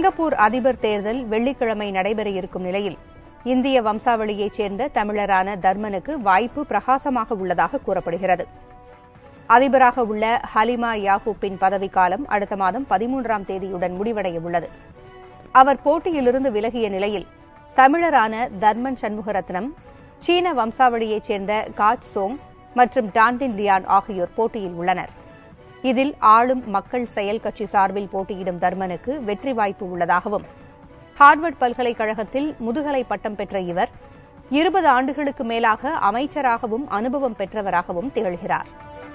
Singapore அதிபர் தேர்தல் வெள்ளிக்கிழமை நடைபெற இருக்கும் நிலையில் இந்திய வம்சாவளியைச் சேர்ந்த தமிழரான தர்மனுக்கு வாய்ப்பு பிரகாசமாக உள்ளதாக கூறப்படுகிறது அதிபராக உள்ள ஹலிமா யாகூப்பின் பதவிக்காலம் அடுத்த மாதம் பதிமூன்றாம் தேதியுடன் முடிவடைய உள்ளது அவர் போட்டியிலிருந்து விலகிய நிலையில் தமிழரான தர்மன் சண்முகரத்னம் சீன வம்சாவளியைச் சேர்ந்த காட் சோங் மற்றும் டான்டின் லியான் ஆகியோர் போட்டியில் உள்ளனர் இதில் ஆளும் மக்கள் செயல் கட்சி சார்பில் போட்டியிடும் தர்மனுக்கு வெற்றி வாய்ப்பு உள்ளதாகவும் ஹார்வர்ட் பல்கலைக்கழகத்தில் முதுகலை பட்டம் பெற்ற இவர் இருபது ஆண்டுகளுக்கு மேலாக அமைச்சராகவும் அனுபவம் பெற்றவராகவும் திகழ்கிறார்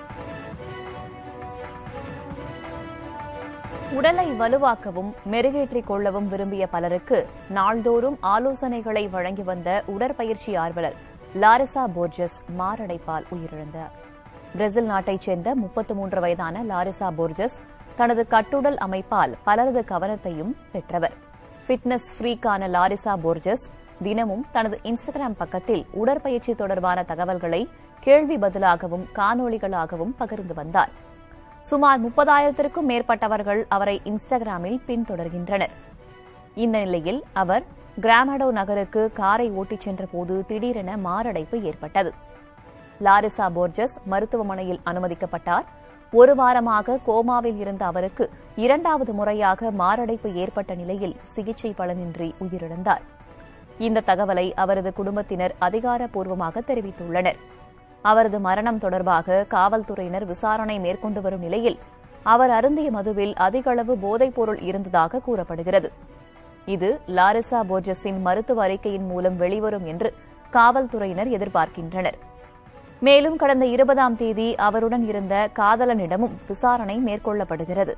உடலை வலுவாக்கவும் மெருகேற்றிக் கொள்ளவும் விரும்பிய பலருக்கு நாள்தோறும் ஆலோசனைகளை வழங்கி வந்த உடற்பயிற்சி ஆர்வலர் லாரிசா போர்ஜஸ் மாரடைப்பால் உயிரிழந்தார் பிரேசில் நாட்டைச் சேர்ந்த முப்பத்து மூன்று வயதான லாரிசா போர்ஜஸ் தனது கட்டுடல் அமைப்பால் பலரது கவனத்தையும் பெற்றவர் ஃபிட்னஸ் ஃப்ரீக்கான லாரிசா போர்ஜஸ் தினமும் தனது இன்ஸ்டாகிராம் பக்கத்தில் உடற்பயிற்சி தொடர்பான தகவல்களை கேள்வி பதிலாகவும் காணொளிகளாகவும் பகிர்ந்து வந்தார் சுமார் முப்பதாயிரத்திற்கும் மேற்பட்டவர்கள் அவரை இன்ஸ்டாகிராமில் பின்தொடர்கின்றனர் இந்த நிலையில் அவர் கிராமடோ நகருக்கு காரை ஓட்டிச் சென்றபோது திடீரென மாரடைப்பு ஏற்பட்டது லாரிசா போர்ஜஸ் மருத்துவமனையில் அனுமதிக்கப்பட்டார் ஒரு வாரமாக கோமாவில் இருந்த அவருக்கு இரண்டாவது முறையாக மாரடைப்பு ஏற்பட்ட நிலையில் சிகிச்சை பலனின்றி உயிரிழந்தார் இந்த தகவலை அவரது குடும்பத்தினர் அதிகாரப்பூர்வமாக தெரிவித்துள்ளனர் அவரது மரணம் தொடர்பாக காவல்துறையினர் விசாரணை மேற்கொண்டு வரும் நிலையில் அவர் அருந்திய மதுவில் அதிக அளவு போதைப்பொருள் இருந்ததாக கூறப்படுகிறது இது லாரிசா போர்ஜஸின் மருத்துவ அறிக்கையின் மூலம் வெளிவரும் என்று காவல்துறையினர் எதிர்பார்க்கின்றனர் மேலும் கடந்த இருபதாம் தேதி அவருடன் இருந்த காதலனிடமும் விசாரணை மேற்கொள்ளப்படுகிறது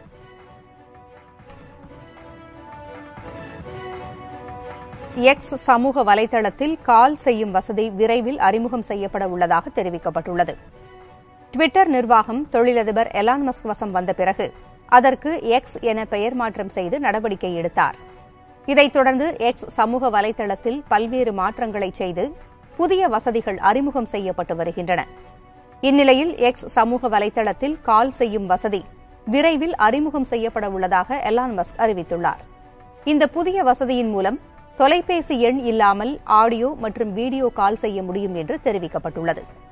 எக்ஸ் சமூக வலைதளத்தில் கால் செய்யும் வசதி விரைவில் அறிமுகம் செய்யப்பட உள்ளதாக தெரிவிக்கப்பட்டுள்ளது டுவிட்டர் நிர்வாகம் தொழிலதிபர் எலான் மஸ்க் வசம் வந்த பிறகு அதற்கு எக்ஸ் என பெயர் மாற்றம் செய்து நடவடிக்கை எடுத்தார் இதைத் தொடர்ந்து எக்ஸ் சமூக வலைதளத்தில் பல்வேறு மாற்றங்களை செய்து புதிய வசதிகள் அறிமுகம் செய்யப்பட்டு வருகின்றன இந்நிலையில் எக்ஸ் சமூக வலைதளத்தில் கால் செய்யும் வசதி விரைவில் அறிமுகம் செய்யப்பட உள்ளதாக எலான் மஸ்க் அறிவித்துள்ளார் இந்த புதிய வசதியின் மூலம் தொலைபேசி எண் இல்லாமல் ஆடியோ மற்றும் வீடியோ கால் செய்ய முடியும் என்று தெரிவிக்கப்பட்டுள்ளது